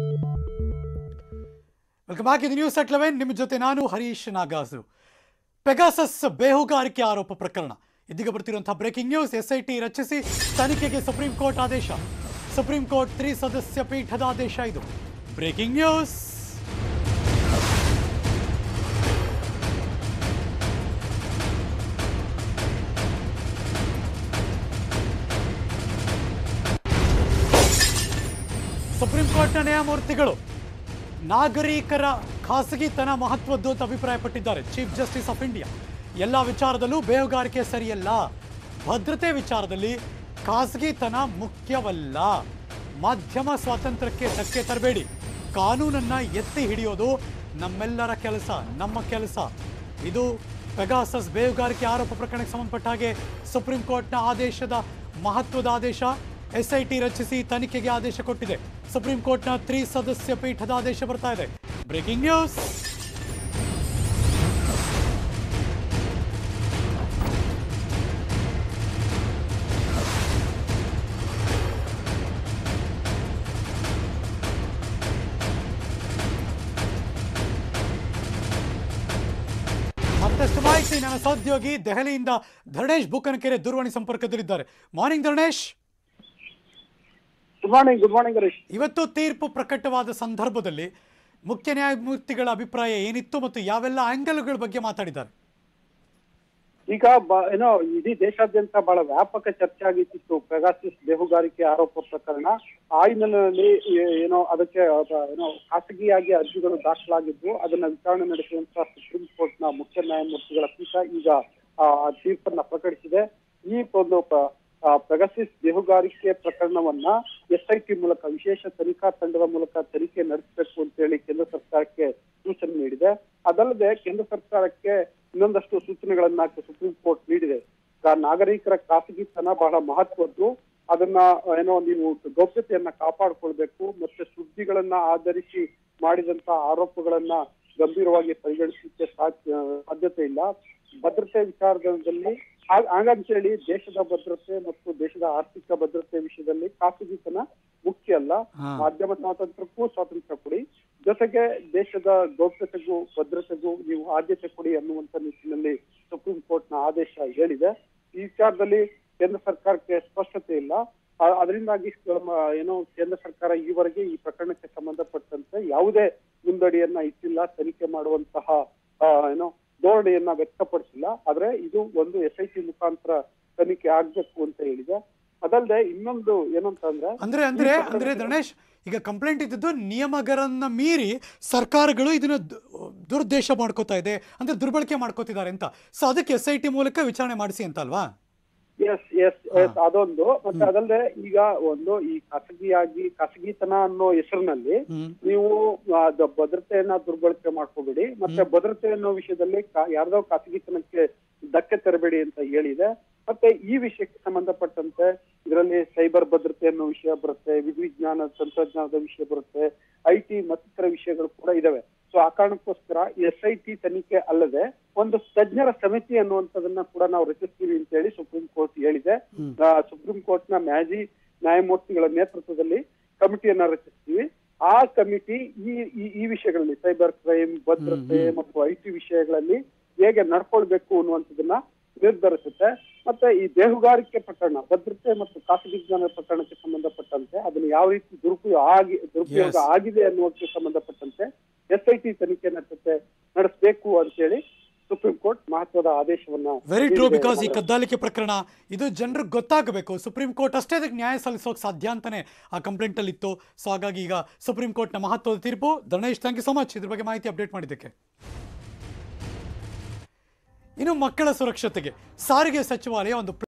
Welcome back ಇದು news at eleven ನಿಮ್ಮ ಜೊತೆ ನಾನು ಹರೀಶ್ ನಾಗಾಸು ಪೆಗಾಸಸ್ ಬೇಹುಗಾರಿಕೆ ಆರೋಪ ಪ್ರಕರಣ ಇದೀಗ ಬರ್ತಿರುವಂತಹ breaking news S I T ರಚಿಸಿ ತನಿಖೆಗೆ ಸುಪ್ರೀಂ ಕೋರ್ಟ್ ಆದೇಶ ಸುಪ್ರೀಂ ಕೋರ್ಟ್ ತ್ರಿ ಸದಸ್ಯ ಪೀಠದ ಆದೇಶ ಇದು ಬ್ರೇಕಿಂಗ್ ನ್ಯೂಸ್ ಸುಪ್ರೀಂ ಕೋರ್ಟ್ನ ನ್ಯಾಯಮೂರ್ತಿಗಳು ನಾಗರಿಕರ ಖಾಸಗಿತನ ಮಹತ್ವದ್ದು ಅಂತ ಅಭಿಪ್ರಾಯಪಟ್ಟಿದ್ದಾರೆ ಚೀಫ್ ಜಸ್ಟಿಸ್ ಆಫ್ ಇಂಡಿಯಾ ಎಲ್ಲ ವಿಚಾರದಲ್ಲೂ ಬೇಹುಗಾರಿಕೆ ಸರಿಯಲ್ಲ ಭದ್ರತೆ ವಿಚಾರದಲ್ಲಿ ಖಾಸಗಿತನ ಮುಖ್ಯವಲ್ಲ ಮಾಧ್ಯಮ ಸ್ವಾತಂತ್ರ್ಯಕ್ಕೆ ಧಕ್ಕೆ ತರಬೇಡಿ ಕಾನೂನನ್ನ ಎತ್ತಿ ಹಿಡಿಯೋದು ನಮ್ಮೆಲ್ಲರ ಕೆಲಸ ನಮ್ಮ ಕೆಲಸ ಇದು ಪೆಗಾಸಸ್ ಬೇಹುಗಾರಿಕೆ ಆರೋಪ ಪ್ರಕರಣಕ್ಕೆ ಸಂಬಂಧಪಟ್ಟ ಹಾಗೆ ಸುಪ್ರೀಂ ಕೋರ್ಟ್ನ ಆದೇಶದ ಮಹತ್ವದ ಆದೇಶ ಎಸ್ಐಟಿ ರಚಿಸಿ ತನಿಖೆಗೆ ಆದೇಶ ಕೊಟ್ಟಿದೆ ಸುಪ್ರೀಂ ಕೋರ್ಟ್ನ ತ್ರಿ ಸದಸ್ಯ ಪೀಠದ ಆದೇಶ ಬರ್ತಾ ಇದೆ ಬ್ರೇಕಿಂಗ್ ನ್ಯೂಸ್ ಮತ್ತಷ್ಟು ಮಾಹಿತಿ ನನ್ನ ಸಹೋದ್ಯೋಗಿ ದೆಹಲಿಯಿಂದ ಧರಣೇಶ್ ಬುಕ್ಕನಕೆರೆ ದೂರವಾಣಿ ಸಂಪರ್ಕದಲ್ಲಿದ್ದಾರೆ morning Dharanesh good morning good morning Harish ಇವತ್ತು ತೀರ್ಪು ಪ್ರಕಟವಾದ ಸಂದರ್ಭದಲ್ಲಿ ಮುಖ್ಯ ನ್ಯಾಯಮೂರ್ತಿಗಳ ಅಭಿಪ್ರಾಯ ಏನಿತ್ತು ಮತ್ತು ಯಾವೆಲ್ಲ ಆಂಗಲ್ಗಳ ಬಗ್ಗೆ ಮಾತಾಡಿದ್ದಾರೆ ಈಗ ಬ- ಏನೋ ಇಡೀ ದೇಶಾದ್ಯಂತ ಬಹಳ ವ್ಯಾಪಕ ಚರ್ಚೆ ಆಗಿತ್ತು ಪೆಗಾಸಿಸ್ ಬೇಹುಗಾರಿಕೆ ಆರೋಪ ಪ್ರಕರಣ ಆ ಹಿನ್ನೆಲೆಯಲ್ಲಿ ಏ- ಏನೋ ಅದಕ್ಕೆ ಅದ- ಏನೋ ಖಾಸಗಿಯಾಗಿ ಅರ್ಜಿಗಳು ದಾಖಲಾಗಿದ್ದು ಅದನ್ನ ವಿಚಾರಣೆ ನಡೆಸುವಂತ ಸುಪ್ರೀಂ ಕೋರ್ಟ್ನ ಮುಖ್ಯ ನ್ಯಾಯಮೂರ್ತಿಗಳ ಪೀಠ ಈಗ ಆ ಆ ತೀರ್ಪನ್ನ ಪ್ರಕಟಿಸಿದೆ ಈ ಒಂದು ಪ- ಆ ಪೆಗಾಸಿಸ್ ಬೇಹುಗಾರಿಕೆ ಪ್ರಕರಣವನ್ನ ಎಸ್ಐಟಿ ಮೂಲಕ ವಿಶೇಷ ತನಿಖಾ ತಂಡದ ಮೂಲಕ ತನಿಖೆ ನಡೆಸಬೇಕು ಅಂತೇಳಿ ಕೇಂದ್ರ ಸರ್ಕಾರಕ್ಕೆ ಸೂಚನೆ ನೀಡಿದೆ ಅದಲ್ಲದೆ ಕೇಂದ್ರ ಸರ್ಕಾರಕ್ಕೆ ಇನ್ನೊಂದಷ್ಟು ಸೂಚನೆಗಳನ್ನ ಸುಪ್ರೀಂ ಕೋರ್ಟ್ ನೀಡಿದೆ ಕಾ- ನಾಗರಿಕರ ಖಾಸಗಿತನ ಬಹಳ ಮಹತ್ವದ್ದು ಅದನ್ನ ಏನೋ ನೀವು ಗೌಪ್ಯತೆಯನ್ನ ಕಾಪಾಡಿಕೊಳ್ಬೇಕು ಮತ್ತೆ ಸುದ್ದಿಗಳನ್ನ ಆಧರಿಸಿ ಮಾಡಿದಂತ ಆರೋಪಗಳನ್ನ ಗಂಭೀರವಾಗಿ ಪರಿಗಣಿಸಲಿಕ್ಕೆ ಸಾಧ್ಯ ಸಾಧ್ಯತೆ ಇಲ್ಲ ಭದ್ರತೆ ವಿಚಾರದಲ್ಲಿ ಹಾಗ್- ಹಾಗಂತೇಳಿ ದೇಶದ ಭದ್ರತೆ ಮತ್ತು ದೇಶದ ಆರ್ಥಿಕ ಭದ್ರತೆ ವಿಷಯದಲ್ಲಿ ಖಾಸಗಿತನ ಮುಖ್ಯ ಅಲ್ಲ ಹಾ. ಮಾಧ್ಯಮ ಸ್ವಾತಂತ್ರ್ಯಕ್ಕೂ ಸ್ವಾತಂತ್ರ್ಯ ಕೊಡಿ ಜೊತೆಗೆ ದೇಶದ ಗೌಪ್ಯತೆಗೂ ಭದ್ರತೆಗೂ ನೀವು ಆದ್ಯತೆ ಕೊಡಿ ಅನ್ನುವಂತ ನಿಟ್ಟಿನಲ್ಲಿ ಸುಪ್ರೀಂ ಕೋರ್ಟ್ನ ಆದೇಶ ಹೇಳಿದೆ ಈ ವಿಚಾರದಲ್ಲಿ ಕೇಂದ್ರ ಸರ್ಕಾರಕ್ಕೆ ಸ್ಪಷ್ಟತೆ ಇಲ್ಲ ಆ- ಅದರಿಂದಾಗಿ ನಮ್ಮ ಏನೋ ಕೇಂದ್ರ ಸರ್ಕಾರ ಈವರೆಗೆ ಈ ಪ್ರಕರಣಕ್ಕೆ ಸಂಬಂಧಪಟ್ಟಂತೆ ಯಾವುದೇ ಮುಂದಡಿಯನ್ನ ಇಟ್ಟಿಲ್ಲ ತನಿಖೆ ಮಾಡುವಂತಹ ಆ, ಏನೋ ಧೋರಣೆಯನ್ನ ವ್ಯಕ್ತಪಡಿಸಿಲ್ಲ ಆದ್ರೆ ಇದು ಒಂದು ಎಸ್ ಐ ಟಿ ಮುಖಾಂತರ ತನಿಖೆ ಆಗ್ಬೇಕು ಅಂತ ಹೇಳಿದೆ ಅದಲ್ಲದೆ ಇನ್ನೊಂದು ಏನಂತಂದ್ರೆ ಅಂದ್ರೆ ಅಂದ್ರೆ ಅಂದ್ರೆ ಧರಣೇಶ್ ಈಗ ಕಂಪ್ಲೇಂಟ್ ಇದ್ದದ್ದು ನಿಯಮಗಳನ್ನ ಮೀರಿ ಸರ್ಕಾರಗಳು ಇದನ್ನ ದು- ದುರುದ್ದೇಶ ಮಾಡ್ಕೋತಾ ಇದೆ ಅಂದ್ರೆ ದುರ್ಬಳಕೆ ಮಾಡ್ಕೋತಿದ್ದಾರೆ ಅಂತ ಸೊ ಅದಕ್ಕೆ ಎಸ್ ಐ ಟಿ ಮೂಲಕ ವಿಚಾರಣೆ ಮಾಡಿಸಿ ಅಂತ ಅಲ್ವಾ ಎಸ್ ಎಸ್ ಎಸ್ ಅದೊಂದು ಮತ್ತೆ ಅದಲ್ಲದೆ ಈಗ ಒಂದು ಈ ಖಾಸಗಿಯಾಗಿ ಖಾಸಗಿತನ ಅನ್ನೋ ಹೆಸರಿನಲ್ಲಿ ಹ್ಮ್ ನೀವು ಆ, ದ- ಭದ್ರತೆಯನ್ನ ದುರ್ಬಳಕೆ ಮಾಡ್ಕೋಬೇಡಿ ಮತ್ತೆ ಭದ್ರತೆ ಅನ್ನೋ ವಿಷಯದಲ್ಲಿ ಕಾ- ಯಾರ್ದೋ ಖಾಸಗಿತನಕ್ಕೆ ಧಕ್ಕೆ ತರಬೇಡಿ ಅಂತ ಹೇಳಿದೆ ಮತ್ತೆ ಈ ವಿಷಯಕ್ಕೆ ಸಂಬಂಧಪಟ್ಟಂತೆ ಇದರಲ್ಲಿ ಸೈಬರ್ ಭದ್ರತೆ ಅನ್ನೋ ವಿಷಯ ಬರುತ್ತೆ ವಿದ್ಯುಜ್ಞಾನ ತಂತ್ರಜ್ಞಾನದ ವಿಷಯ ಬರುತ್ತೆ ಐ ಟಿ ಮತ್ತಿತರ ವಿಷಯಗಳು ಕೂಡ ಇದಾವೆ ಸೊ ಆ ಕಾರಣಕ್ಕೋಸ್ಕರ ಎಸ್ ಐ ಟಿ ತನಿಖೆ ಅಲ್ಲದೆ ಒಂದು ತಜ್ಞರ ಸಮಿತಿ ಅನ್ನುವಂಥದ್ದನ್ನ ಕೂಡ ನಾವು ರಚಿಸ್ತೀವಿ ಅಂತ ಹೇಳಿ ಸುಪ್ರೀಂ ಕೋರ್ಟ್ ಹೇಳಿದೆ ಆ, ಸುಪ್ರೀಂ ಕೋರ್ಟ್ ನ ಮ್ಯಾಜಿ ನ್ಯಾಯಮೂರ್ತಿಗಳ ನೇತೃತ್ವದಲ್ಲಿ ಕಮಿಟಿಯನ್ನ ರಚಿಸ್ತೀವಿ ಆ ಕಮಿಟಿ ಈ ಈ- ಈ ವಿಷಯಗಳಲ್ಲಿ ಸೈಬರ್ ಕ್ರೈಮ್ ಭದ್ರತೆ ಮತ್ತು ಐ ಟಿ ವಿಷಯಗಳಲ್ಲಿ ಹೇಗೆ ನಡ್ಕೊಳ್ಬೇಕು ಅನ್ನುವಂಥದ್ದನ್ನ ನಿರ್ಧರಿಸುತ್ತೆ ಮತ್ತೆ ಈ ಬೇಹುಗಾರಿಕೆ ಪ್ರಕರಣ ಭದ್ರತೆ ಮತ್ತು ಖಾಸಗಿ ಜ್ಞಾನ ಪ್ರಕರಣಕ್ಕೆ ಸಂಬಂಧಪಟ್ಟಂತೆ ಅದನ್ನ ಯಾವ ರೀತಿ ದುರುಪಯೋಗ ಆಗಿ ದುರುಪಯೋಗ Yes. ಆಗಿದೆ ಅನ್ನೋದಕ್ಕೆ ಸಂಬಂಧಪಟ್ಟಂತೆ ಎಸ್ ಐ ಟಿ ತನಿಖೆ ನಡೆಸುತ್ತೆ ನಡೆಸಬೇಕು ಅಂತೇಳಿ ಸುಪ್ರೀಂ ಕೋರ್ಟ್ ಮಹತ್ವದ ಆದೇಶವನ್ನ ವೆರಿ ಟ್ರೂ ನೀಡಿದೆ. ಬಿಕಾಸ್ ಈ ಕದ್ದಾಲಿಕೆ ಪ್ರಕರಣ ಇದು ಜನರಿಗೆ ಗೊತ್ತಾಗಬೇಕು ಸುಪ್ರೀಂ ಕೋರ್ಟ್ ಅಷ್ಟೇ ಅದಕ್ಕೆ ನ್ಯಾಯ ಸಲ್ಲಿಸೋಕೆ ಸಾಧ್ಯ ಅಂತಾನೆ ಆ ಕಂಪ್ಲೇಂಟ್ ಅಲ್ಲಿ ಇತ್ತು ಸೊ ಹಾಗಾಗಿ ಈಗ ಸುಪ್ರೀಂ ಕೋರ್ಟ್ನ ಮಹತ್ವದ ತೀರ್ಪು Dharanesh thank you so much ಇದ್ರ ಬಗ್ಗೆ ಮಾಹಿತಿ ಅಪ್ಡೇಟ್ ಮಾಡಿದ್ದಕ್ಕೆ ಇನ್ನು ಮಕ್ಕಳ ಸುರಕ್ಷತೆಗೆ ಸಾರಿಗೆ ಸಚಿವಾಲಯ ಒಂದು